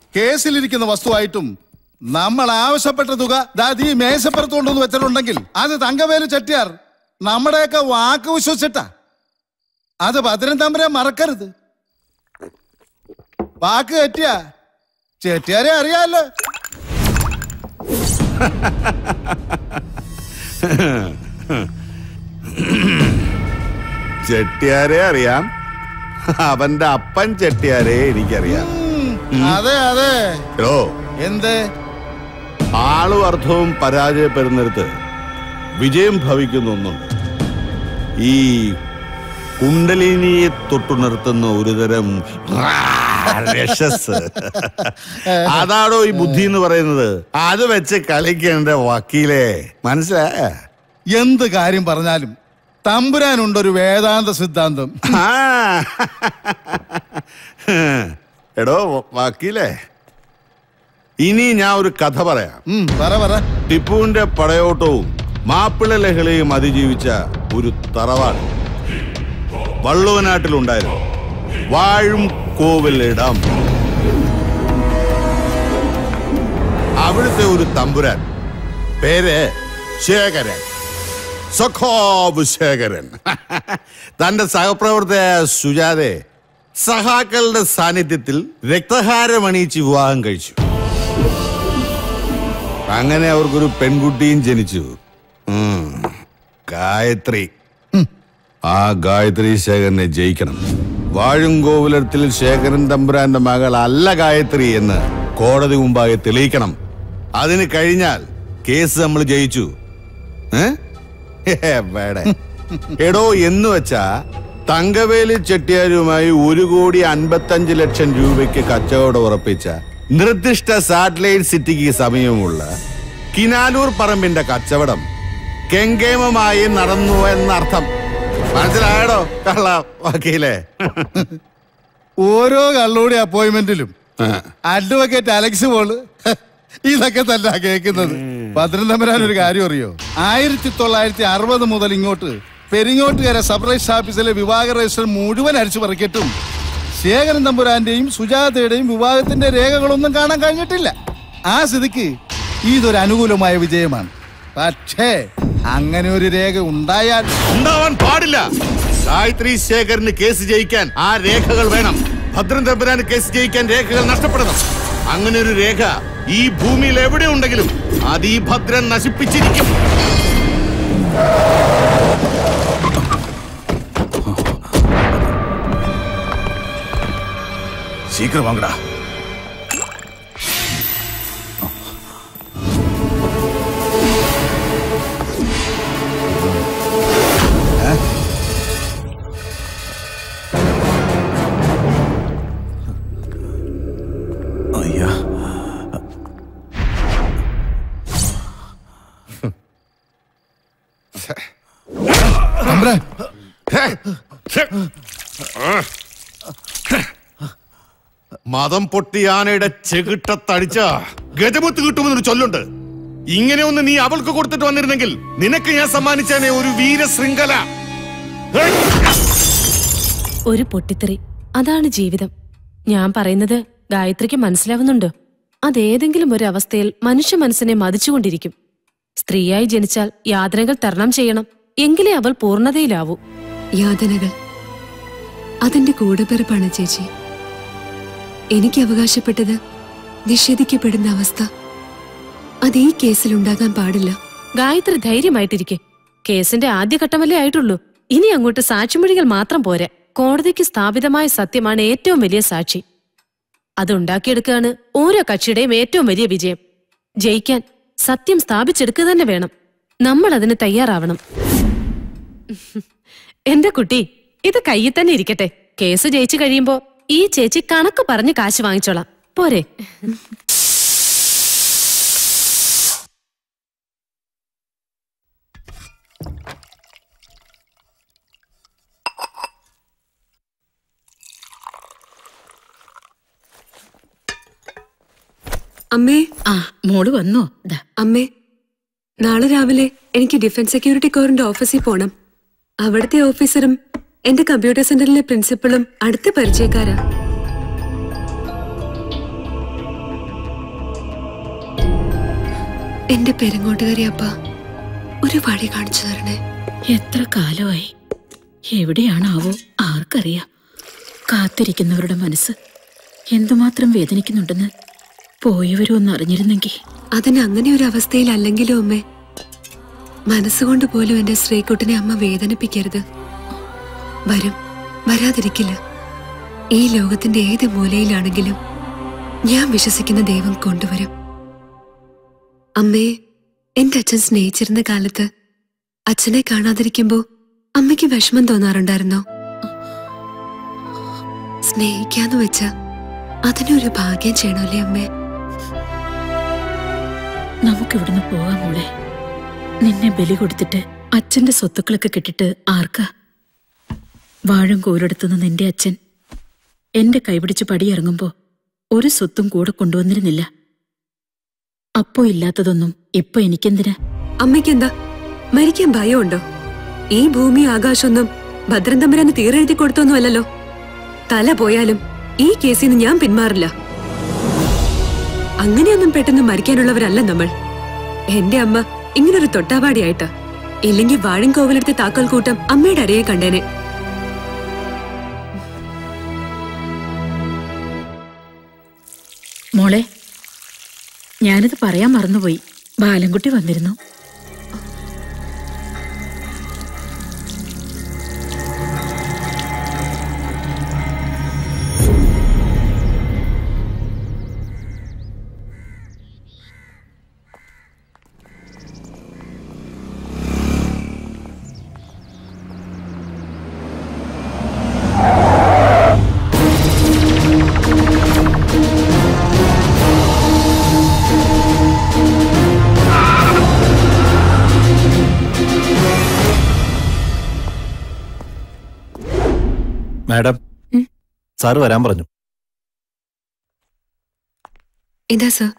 കേസിലിരിക്കുന്ന വസ്തുവായിട്ടും നമ്മൾ ആവശ്യപ്പെട്ട തുക ദാത് ഈ മേശപ്പുറത്ത് കൊണ്ടുവന്ന് വെച്ചിട്ടുണ്ടെങ്കിൽ അത് തങ്കവേലു ചെട്ടിയാർ നമ്മുടെയൊക്കെ വാക്ക് വിശ്വസിച്ചിട്ടാ അത് ഭദ്രൻ തമ്പരെ മറക്കരുത് വാക്ക് തെറ്റിയ ചെട്ടിയാരെ അറിയാലോ ചെട്ടിയാരെ അറിയാം അവന്റെ അപ്പൻ ചെട്ടിയാരെ എനിക്കറിയാം അതെ അതെ എടോ എന്ത് ആളും അർത്ഥവും പരാജയപ്പെടുന്നിടത്ത് വിജയം ഭവിക്കുന്ന ഒന്നുണ്ട് ഈ കുണ്ടലിനിയെ തൊട്ടുണർത്തുന്ന ഒരുതരം രശസ് അതാണോ ഈ ബുദ്ധി എന്ന് പറയുന്നത് അത് വെച്ച് കളിക്കേണ്ട വക്കീലേ മനസ്സിലായ എന്ത് കാര്യം പറഞ്ഞാലും തമ്പുരാനുണ്ടൊരു വേദാന്ത സിദ്ധാന്തം എടോ വക്കീലേ ഇനി ഞാൻ ഒരു കഥ പറയാം ഉം, പറ പറ ടിപ്പുവിന്റെ പടയോട്ടവും മാപ്പിള ലഹളയും അതിജീവിച്ച ഒരു തറവാട് വള്ളുവനാട്ടിലുണ്ടായിരുന്നു വാഴും കോവിലിടം അവിടുത്തെ ഒരു തമ്പുരാൻ പേര് ശേഖരൻ സഖാവ് ശേഖരൻ തന്റെ സഹപ്രവർത്തക സുജാതെ സഹാക്കളുടെ സാന്നിധ്യത്തിൽ രക്തഹാരമണിയിച്ച് വിവാഹം കഴിച്ചു അങ്ങനെ അവർക്കൊരു പെൺകുട്ടിയും ജനിച്ചു ഉം. ഗായത്രി ആ ഗായത്രി ശേഖരനെ ജയിക്കണം വാഴുംകോവിലത്തിൽ ശേഖരൻ തമ്പുരാന്റെ മകൾ അല്ല ഗായത്രി എന്ന് കോടതി മുമ്പാകെ തെളിയിക്കണം അതിന് കഴിഞ്ഞാൽ കേസ് നമ്മൾ ജയിച്ചു ഏ? എവിടെ? എടോ എന്ന് വെച്ചാ തങ്കവേലി ചെട്ടിയാരുമായി ഒരു കോടി അൻപത്തഞ്ച് ലക്ഷം രൂപയ്ക്ക് കച്ചവടം ഉറപ്പിച്ച നിർദ്ദിഷ്ട സാറ്റലൈറ്റ് സിറ്റിക്ക് സമീപമുള്ള കിനാലൂർ പറമ്പിന്റെ കച്ചവടം കെങ്കേമമായി നടന്നു എന്നർത്ഥം മനസ്സിലായടോ കള്ള വക്കീലേ ഓരോ കള്ളൂടി അപ്പോയിന്റ്മെന്റിലും അഡ്വക്കേറ്റ് അലക്സ് പോള് ഇതൊക്കെ തന്നെ കേൾക്കുന്നത് പത്തനംതമ്പുരാൻ ഒരു കാര്യം അറിയോ ആയിരത്തി തൊള്ളായിരത്തി അറുപത് മുതൽ ഇങ്ങോട്ട് പെരിങ്ങോട്ടുകര സബ് രജിസ്റ്റർ ഓഫീസിലെ വിവാഹ രജിസ്റ്റർ മുഴുവൻ അടിച്ചു പറിക്കട്ടും ശേഖരൻ തമ്പുരാന്റെയും സുജാതയുടെയും വിവാഹത്തിന്റെ രേഖകളൊന്നും കാണാൻ കഴിഞ്ഞിട്ടില്ല ആ സ്ഥിതിക്ക് ഇതൊരു അനുകൂലമായ വിജയമാണ് പക്ഷേ അങ്ങനെ ഒരു രേഖ ഉണ്ടായാൽ ഉണ്ടാവാൻ പാടില്ല ഗായത്രി ശേഖരന് കേസ് ജയിക്കാൻ ആ രേഖകൾ വേണം ഭദ്രൻ തമ്പുരാന് കേസ് ജയിക്കാൻ രേഖകൾ നഷ്ടപ്പെടണം അങ്ങനെ ഒരു രേഖ ഈ ഭൂമിയിൽ എവിടെ ഉണ്ടെങ്കിലും അത് ഈ ഭദ്രൻ നശിപ്പിച്ചിരിക്കും சீக்கிரம் வாங்கடா ஐயா മതം പൊട്ടിയാനയുടെ ചെകിട്ടത്തടിച്ച ഗജമുത്ത് കിട്ടുമെന്നൊരു ചൊല്ലുണ്ട് ഇങ്ങനെ ഒന്ന് നീ അവൾക്ക് കൊടുത്തിട്ട് വന്നിരുന്നെങ്കിൽ നിനക്ക് ഞാൻ സമ്മാനിച്ചേനെ ഒരു വീരശൃംഖല ഒരു പൊട്ടിത്തെറി അതാണ് ജീവിതം ഞാൻ പറയുന്നത് ഗായത്രിക്ക് മനസ്സിലാവുന്നുണ്ടോ അതേതെങ്കിലും ഒരു അവസ്ഥയിൽ മനുഷ്യ മനസ്സിനെ മതിച്ചുകൊണ്ടിരിക്കും സ്ത്രീയായി ജനിച്ചാൽ യാതനകൾ തരണം ചെയ്യണം എങ്കിലേ അവൾ പൂർണ്ണതയിലാവൂ യാതനകൾ അതെന്റെ കൂടെപ്പിറപ്പാണ് ചേച്ചി എനിക്ക് അവകാശപ്പെട്ടത് നിഷേധിക്കപ്പെടുന്ന അവസ്ഥ അത് ഈ കേസിൽ ഉണ്ടാകാൻ പാടില്ല ഗായത്രി ധൈര്യമായിട്ടിരിക്കെ കേസിന്റെ ആദ്യഘട്ടമല്ലേ ആയിട്ടുള്ളൂ ഇനി അങ്ങോട്ട് സാക്ഷിമൊഴികൾ മാത്രം പോരെ കോടതിക്ക് സ്ഥാപിതമായ സത്യമാണ് ഏറ്റവും വലിയ സാക്ഷി അതുണ്ടാക്കിയെടുക്കുകയാണ് ഓരോ കക്ഷിയുടെയും ഏറ്റവും വലിയ വിജയം ജയിക്കാൻ സത്യം സ്ഥാപിച്ചെടുക്കുക തന്നെ വേണം നമ്മൾ അതിന് തയ്യാറാവണം എന്റെ കുട്ടി ഇത് കയ്യിൽ തന്നെ ഇരിക്കട്ടെ കേസ് ജയിച്ചു കഴിയുമ്പോ ഈ ചേച്ചി കണക്ക് പറഞ്ഞ് കാശ് വാങ്ങിച്ചോളാം പോരെ അമ്മേ ആ മോള് വന്നോ ദാ അമ്മേ നാളെ രാവിലെ എനിക്ക് ഡിഫൻസ് സെക്യൂരിറ്റി കോറിന്റെ ഓഫീസിൽ പോണം അവിടുത്തെ ഓഫീസറും എന്റെ കമ്പ്യൂട്ടർ സെന്ററിലെ പ്രിൻസിപ്പളും അടുത്ത പരിചയക്കാരാ എന്റെ പെരുങ്ങോട്ടുകാരി അപ്പ ഒരു വഴി കാണിച്ചു തരണേ എത്ര കാലമായി എവിടെയാണാവോ ആർക്കറിയാം കാത്തിരിക്കുന്നവരുടെ മനസ്സ് എന്തുമാത്രം വേദനിക്കുന്നുണ്ടെന്ന് പോയവരും ഒന്ന് അറിഞ്ഞിരുന്നെങ്കിൽ അതിന് അങ്ങനെ ഒരു അവസ്ഥയിലല്ലെങ്കിലും അമ്മേ മനസ്സുകൊണ്ട് പോലും എന്റെ ശ്രീകുട്ടനെ അമ്മ വേദനിപ്പിക്കരുത് വരും വരാതിരിക്കില്ല ഈ ലോകത്തിന്റെ ഏത് മൂലയിലാണെങ്കിലും ഞാൻ വിശ്വസിക്കുന്ന ദൈവം കൊണ്ടുവരും അമ്മേ എന്റെ അച്ഛൻ സ്നേഹിച്ചിരുന്ന കാലത്ത് അച്ഛനെ കാണാതിരിക്കുമ്പോ അമ്മയ്ക്ക് വിഷമം തോന്നാറുണ്ടായിരുന്നോ സ്നേഹിക്കാന്ന് വെച്ച അതിനൊരു ഭാഗ്യം ചെയ്യണമല്ലേ അമ്മേ നമുക്കിവിടുന്ന് പോകാം മോളെ നിന്നെ ബലി കൊടുത്തിട്ട് അച്ഛന്റെ സ്വത്തുക്കളൊക്കെ കിട്ടിട്ട് ആർക്കാ വാഴും കോലെടുത്തുനിന്ന് നിന്റെ അച്ഛൻ എന്റെ കൈപിടിച്ച് പടിയിറങ്ങുമ്പോ ഒരു സ്വത്തും കൂടെ കൊണ്ടുവന്നിരുന്നില്ല അപ്പോ ഇല്ലാത്തതൊന്നും ഇപ്പൊ എനിക്കെന്തിനാ അമ്മയ്ക്കെന്താ മരിക്കാൻ ഭയമുണ്ടോ ഈ ഭൂമി ആകാശമൊന്നും ഭദ്രൻ തമ്പുരാന് തീരെഴുതി കൊടുത്തൊന്നുമല്ലല്ലോ തല പോയാലും ഈ കേസിൽ നിന്ന് ഞാൻ പിന്മാറില്ല അങ്ങനെയൊന്നും പെട്ടെന്ന് മരിക്കാനുള്ളവരല്ല നമ്മൾ എന്റെ അമ്മ ഇങ്ങനൊരു തൊട്ടാവാടിയായിട്ടാ ഇല്ലെങ്കിൽ വാഴും കോവിലെടുത്ത താക്കോൽ കൂട്ടം അമ്മയുടെ അരയെ കണ്ടേനെ മോളെ ഞാനിത് പറയാൻ മറന്നുപോയി ബാലൻകുട്ടി വന്നിരുന്നു മാഡം സാറ് വരാൻ പറഞ്ഞു ഇതാ സർ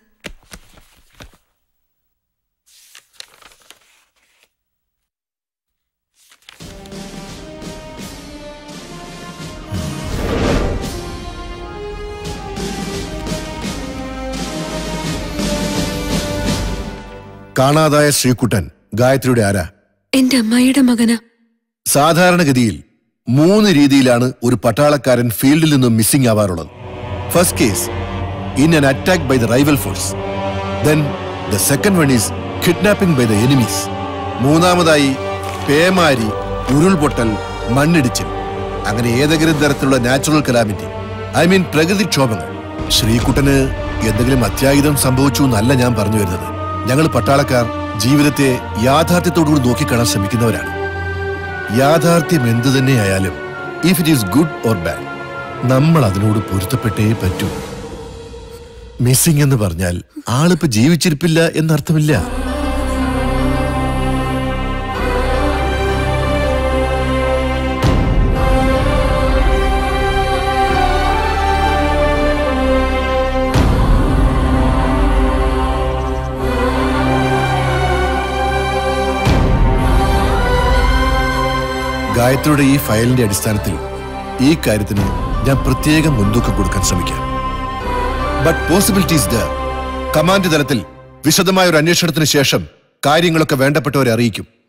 കാണാതായ ശ്രീകുട്ടൻ ഗായത്രിയുടെ ആരാ എന്റെ അമ്മായിയുടെ മകനാ സാധാരണഗതിയിൽ മൂന്ന് രീതിയിലാണ് ഒരു പട്ടാളക്കാരൻ ഫീൽഡിൽ നിന്നും മിസ്സിംഗ് ആവാറുള്ളത് first case in an attack by the rival force then the second one is kidnapping by the enemies മൂന്നാമതായി പേമാരി ഉരുൾപൊട്ടൽ മണ്ണിടിച്ചിൽ അങ്ങനെ ഏതെങ്കിലും തരത്തിലുള്ള നാച്ചുറൽ കലാമിറ്റി ഐ മീൻ പ്രകൃതിക്ഷോഭങ്ങൾ ശ്രീകുട്ടന് എന്തെങ്കിലും അത്യാഹിതം സംഭവിച്ചു എന്നല്ല ഞാൻ പറഞ്ഞു വരുന്നത് ഞങ്ങൾ പട്ടാളക്കാർ ജീവിതത്തെ യാഥാർത്ഥ്യത്തോടുകൂടി നോക്കിക്കാണാൻ ശ്രമിക്കുന്നവരാണ് യാഥാർത്ഥ്യം എന്തു തന്നെയായാലും if it is good or bad നമ്മൾ അതിനോട് പൊരുത്തപ്പെട്ടേ പറ്റൂ മിസ്സിംഗ് എന്ന് പറഞ്ഞാൽ ആളിപ്പോ ജീവിച്ചിരിപ്പില്ല എന്നർത്ഥമില്ല ഗായത്രിയുടെ ഈ ഫയലിന്റെ അടിസ്ഥാനത്തിൽ ഈ കാര്യത്തിന് ഞാൻ പ്രത്യേകം മുൻതൂക്കം കൊടുക്കാൻ ശ്രമിക്കാം ബട്ട് പോസിബിലിറ്റീസ് ദ കമാൻഡ് തലത്തിൽ വിശദമായ ഒരു അന്വേഷണത്തിന് ശേഷം കാര്യങ്ങളൊക്കെ വേണ്ടപ്പെട്ടവരെ അറിയിക്കും